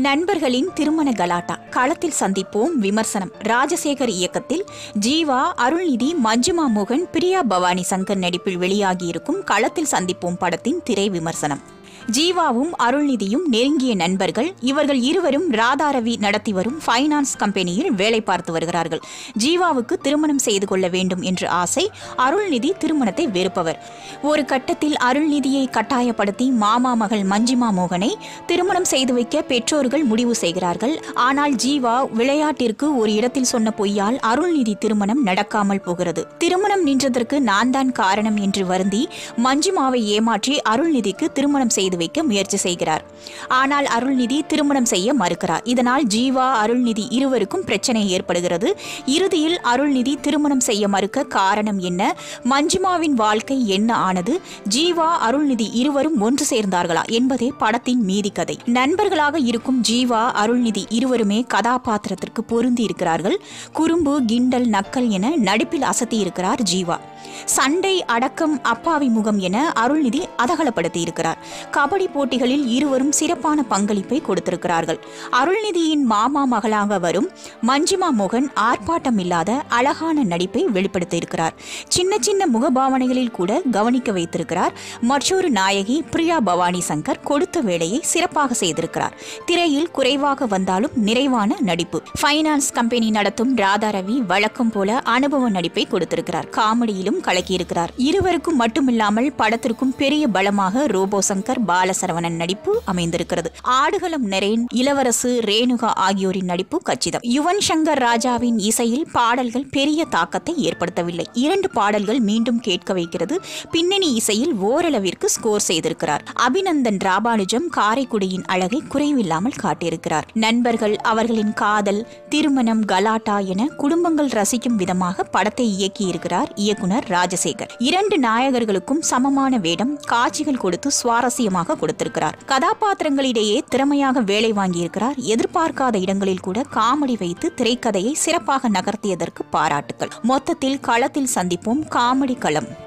நண்பர்களின் திருமண கலாட்டா களத்தில் சந்திப்போம் விமர்சனம் ராஜசேகர் இயக்கத்தில் ஜீவா அருள்நிதி மஞ்சுமா மோகன் பிரியா பவானி சங்கர் நடிப்பில் வெளியாகியிருக்கும் களத்தில் சந்திப்போம் படத்தின் திரை விமர்சனம் ஜீவாவும் அருள்நிதியும் நெருங்கிய நண்பர்கள் இவர்கள் இருவரும் ராதாரவி நடத்தி வரும் ஃபைனான்ஸ் கம்பெனியில் வேலை பார்த்து வருகிறார்கள் ஜீவாவுக்கு திருமணம் செய்து கொள்ள வேண்டும் என்ற ஆசை அருள்நிதி திருமணத்தை வெறுப்பவர் ஒரு கட்டத்தில் அருள்நிதியை கட்டாயப்படுத்தி மாமா மகள் மஞ்சிமா மோகனை திருமணம் செய்து வைக்க பெற்றோர்கள் முடிவு செய்கிறார்கள் ஆனால் ஜீவா விளையாட்டிற்கு ஒரு இடத்தில் சொன்ன பொய்யால் அருள்நிதி திருமணம் நடக்காமல் போகிறது திருமணம் நின்றதற்கு நான் தான் காரணம் என்று வருந்தி மஞ்சுமாவை ஏமாற்றி அருள்நிதிக்கு திருமணம் செய்து வைக்க முயற்சி செய்கிறார் ஆனால் அருள்நிதி திருமணம் செய்ய மறுக்கிறார் இதனால் ஜீவா அருள்நிதி இருவருக்கும் பிரச்சனை ஏற்படுகிறது இறுதியில் அருள்நிதி திருமணம் செய்ய மறுக்க காரணம் என்ன மஞ்சுமாவின் வாழ்க்கை என்ன ஆனது ஜீவா அருள்நிதி இருவரும் ஒன்று சேர்ந்தார்களா என்பதே படத்தின் மீதி கதை நண்பர்களாக இருக்கும் ஜீவா அருள்நிதி இருவருமே கதாபாத்திரத்திற்கு பொருந்தி இருக்கிறார்கள் குறும்பு கிண்டல் நக்கல் என நடிப்பில் அசத்தி இருக்கிறார் ஜீவா சண்டை அடக்கம் அப்பாவி முகம் என அருள்நிதி அதகலப்படுத்தி இருக்கிறார் கபடி போட்டிகளில் இருவரும் சிறப்பான பங்களிப்பை கொடுத்திருக்கிறார்கள் அருள்நிதியின் மாமா மகளாக வரும் மஞ்சிமா மோகன் ஆர்ப்பாட்டம் இல்லாத அழகான நடிப்பை வெளிப்படுத்தியிருக்கிறார் சின்ன சின்ன முகபாவனைகளில் கூட கவனிக்க வைத்திருக்கிறார் மற்றொரு நாயகி பிரியா பவானி சங்கர் கொடுத்த வேலையை சிறப்பாக செய்திருக்கிறார் திரையில் குறைவாக வந்தாலும் நிறைவான நடிப்பு ஃபைனான்ஸ் கம்பெனி நடத்தும் ராதா ரவி வழக்கம் போல அனுபவ நடிப்பை கொடுத்திருக்கிறார் காமெடியிலும் கலக்கியிருக்கிறார் இருவருக்கும் மட்டுமில்லாமல் படத்திற்கும் பெரிய பலமாக ரோபோ சங்கர் பாலசரவணன் நடிப்பு அமைந்திருக்கிறது ஆடுகளம் நரேன் இளவரசு ரேணுகா ஆகியோரின் நடிப்பு கச்சிதம் யுவன் சங்கர் ராஜாவின் இசையில் பாடல்கள் பெரிய தாக்கத்தை ஏற்படுத்தவில்லை இரண்டு பாடல்கள் மீண்டும் கேட்க வைக்கிறது பின்னணி இசையில் ஓரளவிற்கு ஸ்கோர் செய்திருக்கிறார் அபிநந்தன் ராபானுஜம் காரைக்குடியின் அழகை குறைவில்லாமல் காட்டியிருக்கிறார் நண்பர்கள் அவர்களின் காதல் திருமணம் கலாட்டா என குடும்பங்கள் ரசிக்கும் விதமாக படத்தை இயக்கியிருக்கிறார் இயக்குனர் ராஜசேகர் இரண்டு நாயகர்களுக்கும் சமமான வேடம் காட்சிகள் கொடுத்து சுவாரஸ்யமாக கொடுத்திருக்கிறார் கதாபாத்திரங்களிடையே திறமையாக வேலை வாங்கியிருக்கிறார் எதிர்பார்க்காத இடங்களில் கூட காமெடி வைத்து திரைக்கதையை சிறப்பாக நகர்த்தியதற்கு பாராட்டுக்கள் மொத்தத்தில் களத்தில் சந்திப்போம் காமெடி களம்